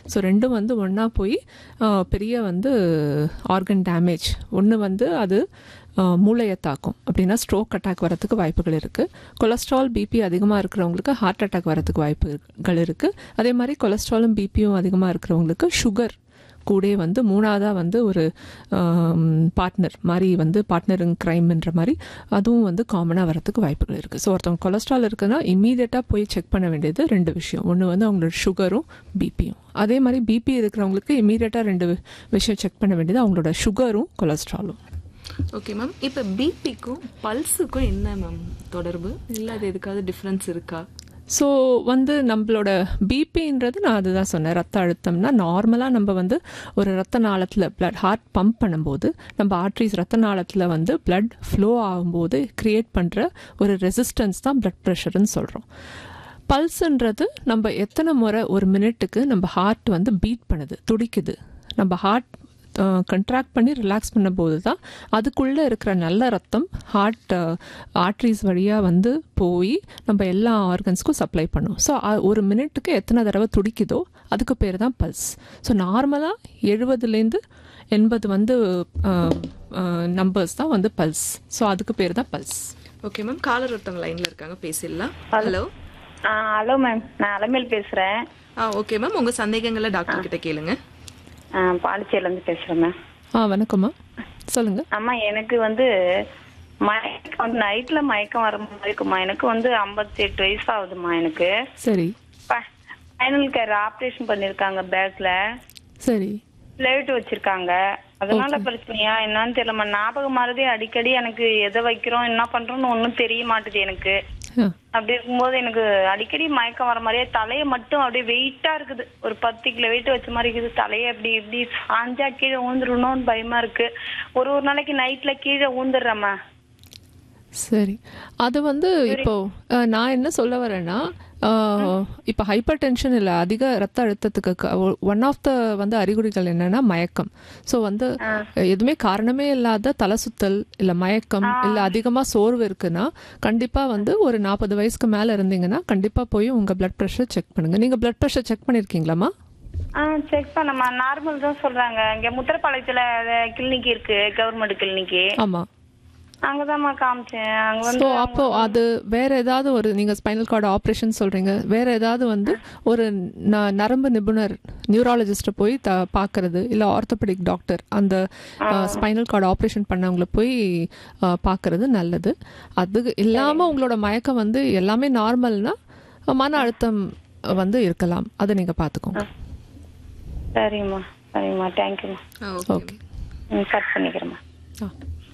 so ரெண்டும் வந்து ஒன்றா போய் ஆஹ், பெரிய வந்து ஆர்கன் டேமேஜ் ஒன்று வந்து அது ஆஹ், மூளையை தாக்கும் அப்படின்னா ஸ்ட்ரோக் அட்டாக் வரதுக்கு வாய்ப்புகள் இருக்குது கொலஸ்ட்ரால் பிபி அதிகமாக இருக்கிறவங்களுக்கு ஹார்ட் அட்டாக் வரதுக்கு வாய்ப்புகள் இருக்குது அதே மாதிரி கொலஸ்ட்ராலும் பிபியும் அதிகமாக இருக்கிறவங்களுக்கு சுகர் கூட வந்து மூணாவதாக வந்து ஒரு பார்ட்னர் மாதிரி வந்து பார்ட்னர் இன் க்ரைம்ன்ற மாதிரி அதுவும் வந்து காமனாக வரதுக்கு வாய்ப்புகள் இருக்குது ஸோ ஒருத்தவங்க கொலஸ்ட்ரால் இருக்குன்னா இம்மீடியட்டாக போய் செக் பண்ண வேண்டியது ரெண்டு விஷயம் ஒன்று வந்து அவங்களோட சுகரும் பிபியும் அதே மாதிரி பிபி இருக்கிறவங்களுக்கு இம்மீடியட்டாக ரெண்டு வி- விஷயம் செக் பண்ண வேண்டியது அவங்களோட சுகரும் கொலஸ்ட்ராலும் ஓகே மேம் இப்போ பிபிக்கும் பல்ஸுக்கும் என்ன மேம் தொடர்பு இல்லை அது எதுக்காவது டிஃப்ரென்ஸ் இருக்கா ஸோ வந்து நம்மளோட பிபின்றது நான் அதுதான் சொன்னேன் ரத்த அழுத்தம்னா நார்மலாக நம்ம வந்து ஒரு ரத்த நாளத்தில் பிளட் ஹார்ட் பம்ப் பண்ணும்போது நம்ம ஆர்ட்ரிஸ் ரத்த நாளத்தில் வந்து பிளட் ஃப்ளோ ஆகும்போது க்ரியேட் பண்ணுற ஒரு ரெசிஸ்டன்ஸ் தான் பிளட் ப்ரெஷர்னு சொல்கிறோம் பல்ஸ்ன்றது நம்ம எத்தனை முறை ஒரு மினிட்டுக்கு நம்ம ஹார்ட் வந்து பீட் பண்ணுது துடிக்குது நம்ம ஹார்ட் கண்ட்ராக்ட் பண்ணி ரிலாக்ஸ் பண்ணும்போது தான் அதுக்குள்ளே இருக்கிற நல்ல ரத்தம் ஹார்ட் ஆர்ட்ரிஸ் வழியாக வந்து போய் நம்ம எல்லா ஆர்கன்ஸ்க்கும் சப்ளை பண்ணும் ஸோ ஒரு மினிட்டுக்கு எத்தனை தடவை துடிக்குதோ அதுக்கு பேர் தான் பல்ஸ் ஸோ நார்மலாக எழுபதுலேருந்து எண்பது வந்து நம்பர்ஸ் தான் வந்து பல்ஸ் ஸோ அதுக்கு பேர் தான் பல்ஸ் ஓகே மேம் காலர் ஒருத்தவங்க லைன்ல இருக்காங்க பேசிடலாம் ஹலோ ஆ ஹலோ மேம் நான் அலமேல் பேசுகிறேன் ஆ ஓகே மேம் உங்க சந்தேகங்களை டாக்டர் கிட்ட கேளுங்க பாண்டிச்சேரிலேருந்து பேசுகிறேன் மேம் ஆ வணக்கம்மா சொல்லுங்கள் அம்மா எனக்கு வந்து மயக்கம் வந்து நைட்டில் மயக்கம் வர மாதிரி இருக்குமா எனக்கு வந்து ஐம்பத்தி எட்டு வயசு ஆகுதுமா எனக்கு சரி ஃபைனல் கேர் ஆப்ரேஷன் பண்ணியிருக்காங்க பேக்ல சரி பிளேட் வச்சிருக்காங்க அதனால பிரச்சனையா என்னன்னு தெரியலம்மா ஞாபகம் மாறுதே அடிக்கடி எனக்கு எதை வைக்கிறோம் என்ன பண்றோம்னு ஒன்றும் தெரிய மாட்டுது எனக்கு ஆ அப்படி இருக்கும்போது எனக்கு அடிக்கடி மயக்கம் வர மாதிரியே தலையை மட்டும் அப்படியே வெயிட்டா இருக்குது ஒரு பத்து கிலோ வெயிட் வச்ச மாதிரி இருக்குது தலையை அப்படி இப்படி சாஞ்சா கீழே ஊந்துடணும்னு பயமா இருக்கு ஒரு ஒரு நாளைக்கு நைட்ல கீழே ஊந்துடுறேம்மா சரி அது வந்து இப்போ அஹ், நான் என்ன சொல்ல வரேன்னா அஹ், இப்போ ஹைப்பர் டென்ஷன் இல்லை அதிக ரத்த அழுத்தத்துக்கு ஒன் ஆஃப் த வந்து அறிகுறிகள் என்னன்னா மயக்கம் ஸோ வந்து எதுவுமே காரணமே இல்லாத தலை சுத்தல் இல்லை மயக்கம் இல்லை அதிகமாக சோர்வு இருக்குன்னா கண்டிப்பாக வந்து ஒரு நாற்பது வயசுக்கு மேலே இருந்தீங்கன்னா கண்டிப்பாக போய் உங்கள் பிளட் ப்ரெஷர் செக் பண்ணுங்கள் நீங்கள் பிளட் ப்ரெஷர் செக் பண்ணியிருக்கீங்களாம்மா ஆ செக் பண்ணம்மா நார்மல் தான் சொல்றாங்க இங்க முத்திரப்பாளையத்துல கிளினிக் இருக்கு கவர்மெண்ட் கிளினிக்கு ஆமாம் அங்கதாம்மா காமிச்சேன் அங்க வந்து ஸோ அப்போ அது வேற ஏதாவது ஒரு நீங்க ஸ்பைனல் கார்டு ஆப்ரேஷன் சொல்றீங்க வேற ஏதாவது வந்து ஒரு ந- நரம்பு நிபுணர் நியூராலஜிஸ்ட்டை போய் த பார்க்கறது இல்லை ஆர்த்தோபெடிக் டாக்டர் அந்த ஸ்பைனல் கார்டு ஆப்ரேஷன் பண்ணவங்கள போய் அஹ், பார்க்கறது நல்லது அது இல்லாமல் உங்களோட மயக்கம் வந்து எல்லாமே நார்மல்னா மன அழுத்தம் வந்து இருக்கலாம் அதை நீங்க பார்த்துக்கோங்க சரிம்மா சரிம்மா தேங்க்யூம்மா ஓகே ஓகே ம் கட் பண்ணிக்கிறேம்மா ஆ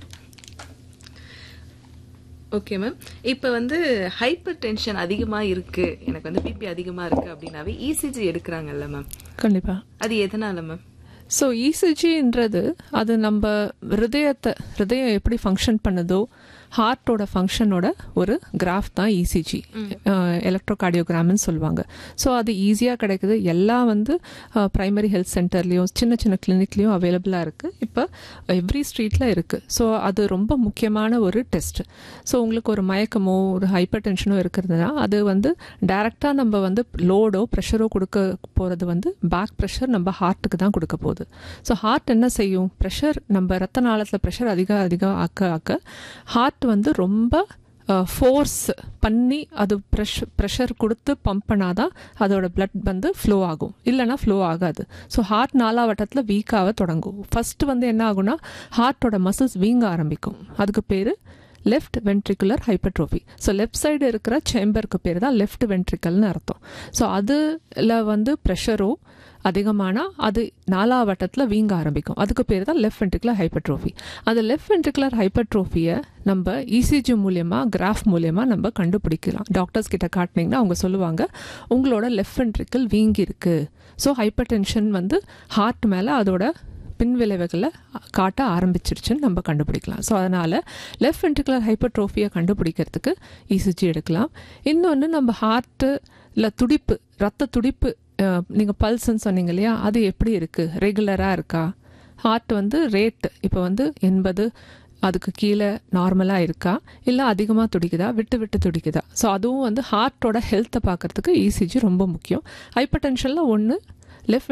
ஓகே மேம் இப்போ வந்து ஹைப்பர் டென்ஷன் அதிகமா இருக்கு எனக்கு வந்து பிபி அதிகமா இருக்கு அப்படின்னாவே இசிஜி எடுக்கிறாங்கல்ல மேம் கண்டிப்பா அது எதனால மேம் ஸோ இசிஜின்றது அது நம்ம ஹிருதயத்தை ஹிருதயம் எப்படி ஃபங்க்ஷன் பண்ணுதோ ஹார்ட்டோட ஃபங்க்ஷனோட ஒரு கிராஃப் தான் இசிஜி எலக்ட்ரோகார்டியோகிராம்னு சொல்லுவாங்க ஸோ அது ஈஸியாக கிடைக்குது எல்லாம் வந்து ப்ரைமரி ஹெல்த் சென்டர்லேயும் சின்ன சின்ன கிளினிக்லேயும் அவைலபிளாக இருக்குது இப்போ எவ்ரி ஸ்ட்ரீட்டில் இருக்குது ஸோ அது ரொம்ப முக்கியமான ஒரு டெஸ்ட் ஸோ உங்களுக்கு ஒரு மயக்கமோ ஒரு ஹைப்பர் டென்ஷனோ இருக்கிறதுனா அது வந்து டைரெக்டாக நம்ம வந்து லோடோ ப்ரெஷரோ கொடுக்க போகிறது வந்து பேக் ப்ரெஷர் நம்ம ஹார்ட்டுக்கு தான் கொடுக்க போகுது ஸோ ஹார்ட் என்ன செய்யும் ப்ரெஷர் நம்ம ரத்த நாளத்தில் ப்ரெஷர் அதிகம் அதிகம் ஆக்க ஆக்க ஹார்ட் வந்து ரொம்ப ஃபோர்ஸ் பண்ணி அது ப்ரெஷ் ப்ரெஷர் கொடுத்து பம்ப் பண்ணாதான் அதோட பிளட் வந்து ஃப்ளோ ஆகும் இல்லைன்னா ஃப்ளோ ஆகாது ஸோ ஹார்ட் நாலாவட்டத்தில் வீக்காக தொடங்கும் ஃபர்ஸ்ட் வந்து என்ன ஆகும்னா ஹார்ட்டோட மசில்ஸ் வீங்க ஆரம்பிக்கும் அதுக்கு பேர் left ventricular hypertrophy so left side இருக்கிற சேம்பருக்கு பேர் தான் லெஃப்ட் வென்ட்ரிக்கல்னு அர்த்தம் ஸோ அதில் வந்து ப்ரெஷரோ அதிகமானால் அது நாலாவட்டத்தில் வீங்க ஆரம்பிக்கும் அதுக்கு பேர் தான் லெஃப்ட் வென்ட்ரிகுலர் ஹைப்பர்ட்ரோஃபி அந்த லெஃப்ட் வென்ட்ரிகுலர் ஹைப்பர்ட்ரோஃபியை நம்ம இசிஜி மூலியமாக கிராஃப் மூலியமாக நம்ம கண்டுபிடிக்கலாம் டாக்டர்ஸ் கிட்ட காட்டினீங்கன்னா அவங்க சொல்லுவாங்க உங்களோட லெஃப்ட் வென்ட்ரிக்கல் வீங்கி இருக்கு ஸோ ஹைப்பர் டென்ஷன் வந்து ஹார்ட் மேலே அதோட பின்விளைவுகளை காட்ட ஆரம்பிச்சிருச்சுன்னு நம்ம கண்டுபிடிக்கலாம் ஸோ அதனால் லெஃப்ட் வென்ட்ரிகுலர் ஹைப்பர்ட்ரோஃபியை கண்டுபிடிக்கிறதுக்கு இசிஜி எடுக்கலாம் இன்னொன்று நம்ம ஹார்ட்டு இல்லை துடிப்பு ரத்த துடிப்பு நீங்கள் பல்ஸ்ன்னு சொன்னீங்க இல்லையா அது எப்படி இருக்குது ரெகுலராக இருக்கா ஹார்ட் வந்து ரேட் இப்போ வந்து எண்பது அதுக்கு கீழே நார்மலாக இருக்கா இல்லை அதிகமாக துடிக்குதா விட்டு விட்டு துடிக்குதா ஸோ அதுவும் வந்து ஹார்ட்டோட ஹெல்த்தை பார்க்கறதுக்கு இசிஜி ரொம்ப முக்கியம் ஹைப்பர் டென்ஷனில் ஒன்று லெஃப்ட்